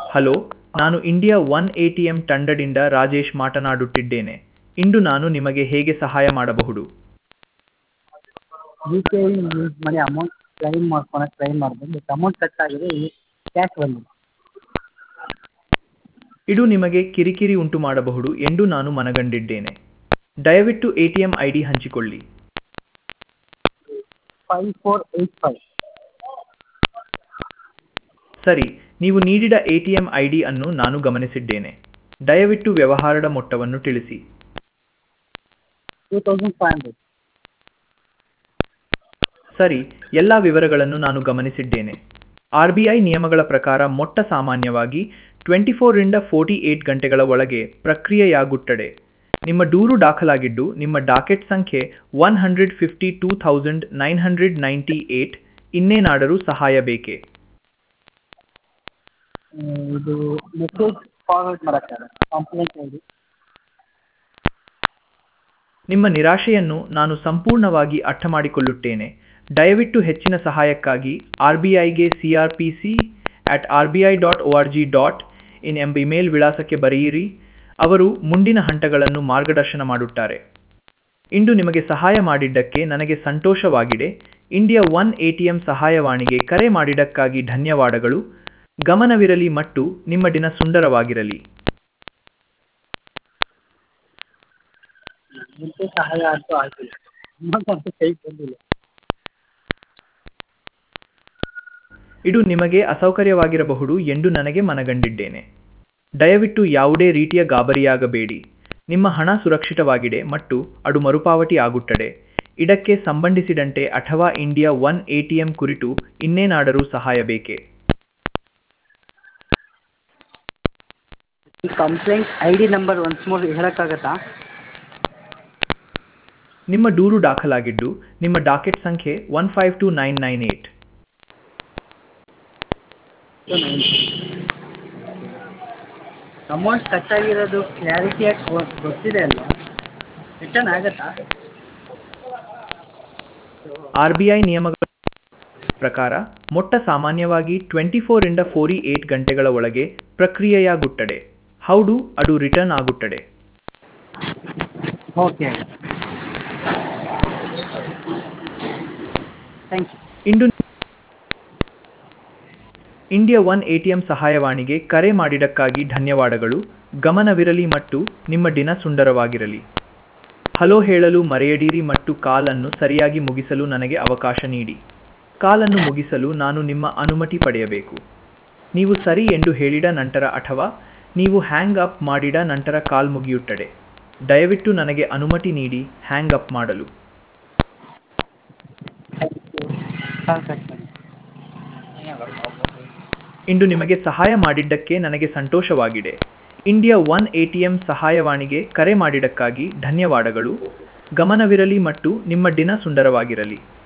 hello ನಾನು India one A T M ತಂಡದಿಂದ ರಾಜೇಶ್ ಮಾತನಾಡುತ್ತಿದ್ದೇನೆ ಇಂದು ನಾನು ನಿಮಗೆ ಹೇಗೆ ಸಹಾಯ ಮಾಡಬಹುದು ಯು ಪಿ ಐ ಯೂಸ್ ಮಾಡಿ ಅಮೌಂಟ್ ಕ್ಲೈಮ್ ಮಾಡ್ಕೊಳಕ್ಕೆ ಟ್ರೈ ಮಾಡಿದೆ ಬಟ್ ಅಮೌಂಟ್ ಕಟ್ ಆಗಿದೆ ಕ್ಯಾಶ್ ಬಂದಿಲ್ಲ ಇದು ನಿಮಗೆ ಕಿರಿಕಿರಿ ಉಂಟು ಮಾಡಬಹುದು ಎಂದು ನಾನು ಮನಗಂಡಿದ್ದೇನೆ ದಯವಿಟ್ಟು A T M I D ಹಂಚಿಕೊಳ್ಳಿ ಫೈವ್ ಫೋರ್ ಏಯ್ಟ್ ಫೈವ್ ಸರಿ ನೀವು ನೀಡಿದ ಎ ಟಿ ಎಂ ಐ ಡಿ ಅನ್ನು ನಾನು ಗಮನಿಸಿದ್ದೇನೆ ದಯವಿಟ್ಟು ವ್ಯವಹಾರದ ಮೊತ್ತವನ್ನು ತಿಳಿಸಿ ಟೂ ತೌಸಂಡ್ ಫೈವ್ ಹಂಡ್ರೆಡ್ ಸರಿ ಎಲ್ಲ ವಿವರಗಳನ್ನು ನಾನು ಗಮನಿಸಿದ್ದೇನೆ ಆರ್ ಬಿ ಐ ನಿಯಮಗಳ ಪ್ರಕಾರ ಮೊಟ್ಟ ಸಾಮಾನ್ಯವಾಗಿ ಟ್ವೆಂಟಿ ಫೋರಿಂದ ಫೋರ್ಟಿ ಏಟ್ ಗಂಟೆಗಳ ಒಳಗೆ ಪ್ರಕ್ರಿಯೆಯಾಗುತ್ತದೆ ನಿಮ್ಮ ದೂರು ದಾಖಲಾಗಿದ್ದು ನಿಮ್ಮ ಡಾಕೆಟ್ ಸಂಖ್ಯೆ one hundred fifty two thousand nine hundred ninety eight ಇನ್ನೇನಾದರೂ ಸಹಾಯ ಬೇಕೇ ಇದು ಮೆಸೇಜ್ ಫಾರ್ವರ್ಡ್ ಮಾಡೋಕ್ಕಾಗಲ್ಲ ಕಂಪ್ಲೇಂಟ್ ಐ ಡಿ ನಿಮ್ಮ ನಿರಾಶೆಯನ್ನು ನಾನು ಸಂಪೂರ್ಣವಾಗಿ ಅರ್ಥಮಾಡಿಕೊಳ್ಳುತ್ತೇನೆ ದಯವಿಟ್ಟು ಹೆಚ್ಚಿನ ಸಹಾಯಕ್ಕಾಗಿ ಆರ್ ಬಿ ಐಗೆ C R P C at R B I dot O R G dot in ಎಂಬ ಇಮೇಲ್ ವಿಳಾಸಕ್ಕೆ ಬರೆಯಿರಿ ಅವರು ಮುಂದಿನ ಹಂತಗಳನ್ನು ಮಾರ್ಗದರ್ಶನ ಮಾಡುತ್ತಾರೆ ಇಂದು ನಿಮಗೆ ಸಹಾಯ ಮಾಡಿದ್ದಕ್ಕೆ ನನಗೆ ಸಂತೋಷವಾಗಿದೆ India one A T M ಸಹಾಯವಾಣಿಗೆ ಕರೆ ಮಾಡಿದ್ದಕ್ಕಾಗಿ ಧನ್ಯವಾದಗಳು ಗಮನವಿರಲಿ ಮತ್ತು ನಿಮ್ಮ ದಿನ ಸುಂದರವಾಗಿರಲಿ ಮುಂಚೆ ಸಹಾಯ ಅಂತೂ ಆಗಿಲ್ಲ ಅಮೌಂಟ್ ಅಂತೂ ಕೈಗೆ ಬಂದಿಲ್ಲ ಇದು ನಿಮಗೆ ಅಸೌಕರ್ಯವಾಗಿರಬಹುದು ಎಂದು ನನಗೆ ಮನಗಂಡಿದ್ದೇನೆ ದಯವಿಟ್ಟು ಯಾವುದೇ ರೀತಿಯ ಗಾಬರಿಯಾಗಬೇಡಿ ನಿಮ್ಮ ಹಣ ಸುರಕ್ಷಿತವಾಗಿದೆ ಮತ್ತು ಅದು ಮರುಪಾವತಿ ಆಗುತ್ತದೆ ಇದಕ್ಕೆ ಸಂಬಂಧಿಸಿದಂತೆ ಅಥವಾ India one A T M ಕುರಿತು ಇನ್ನೇನಾದರೂ ಸಹಾಯ ಬೇಕೇ ಈ complaint I D number once more ಹೇಳೋಕ್ಕಾಗತ್ತಾ ನಿಮ್ಮ ದೂರು ದಾಖಲಾಗಿದ್ದು ನಿಮ್ಮ ಡಾಕೆಟ್ ಸಂಖ್ಯೆ one five two nine nine eight amount cut ಆಗಿರೋದು ಕ್ಲಾರಿಟಿಯಾಗಿ ಗೊತ್ತಿದೆ ಅಲ್ವಾ ರಿಟರ್ನ್ ಆಗುತ್ತಾ ಆರ್ ಬಿ ಐ ನಿಯಮಗಳ ಪ್ರಕಾರ ಮೊಟ್ಟ ಸಾಮಾನ್ಯವಾಗಿ ಟ್ವೆಂಟಿ ಫೋರಿಂದ ಫೋರ್ಟಿ ಏಟ್ ಗಂಟೆಗಳ ಒಳಗೆ ಪ್ರಕ್ರಿಯೆಯಾಗುತ್ತದೆ ಹೌದು ಅದು ರಿಟರ್ನ್ ಆಗುತ್ತದೆ ಓಕೆ ಥ್ಯಾಂಕ್ ಯು ಇಂದು India one A T M ಸಹಾಯವಾಣಿಗೆ ಕರೆ ಮಾಡಿದ್ದಕ್ಕಾಗಿ ಧನ್ಯವಾದಗಳು ಗಮನವಿರಲಿ ಮತ್ತು ನಿಮ್ಮ ದಿನ ಸುಂದರವಾಗಿರಲಿ ಹಲೋ ಹೇಳಲು ಮರೆಯದಿರಿ ಮತ್ತು ಕಾಲನ್ನು ಸರಿಯಾಗಿ ಮುಗಿಸಲು ನನಗೆ ಅವಕಾಶ ನೀಡಿ ಕಾಲನ್ನು ಮುಗಿಸಲು ನಾನು ನಿಮ್ಮ ಅನುಮತಿ ಪಡೆಯಬೇಕು ನೀವು ಸರಿ ಎಂದು ಹೇಳಿದ ನಂತರ ಅಥವಾ ನೀವು ಹ್ಯಾಂಗ್ ಅಪ್ ಮಾಡಿದ ನಂತರ ಕಾಲ್ ಮುಗಿಯುತ್ತದೆ ದಯವಿಟ್ಟು ನನಗೆ ಅನುಮತಿ ನೀಡಿ ಹ್ಯಾಂಗ್ ಅಪ್ ಮಾಡಲು ಕಾಲ್ ಕಟ್ ಮಾಡಿ ಇಂದು ನಿಮಗೆ ಸಹಾಯ ಮಾಡಿದ್ದಕ್ಕೆ ನನಗೆ ಸಂತೋಷವಾಗಿದೆ India one A T M ಸಹಾಯವಾಣಿಗೆ ಕರೆ ಮಾಡಿದ್ದಕ್ಕಾಗಿ ಧನ್ಯವಾದಗಳು ಗಮನವಿರಲಿ ಮತ್ತು ನಿಮ್ಮ ದಿನ ಸುಂದರವಾಗಿರಲಿ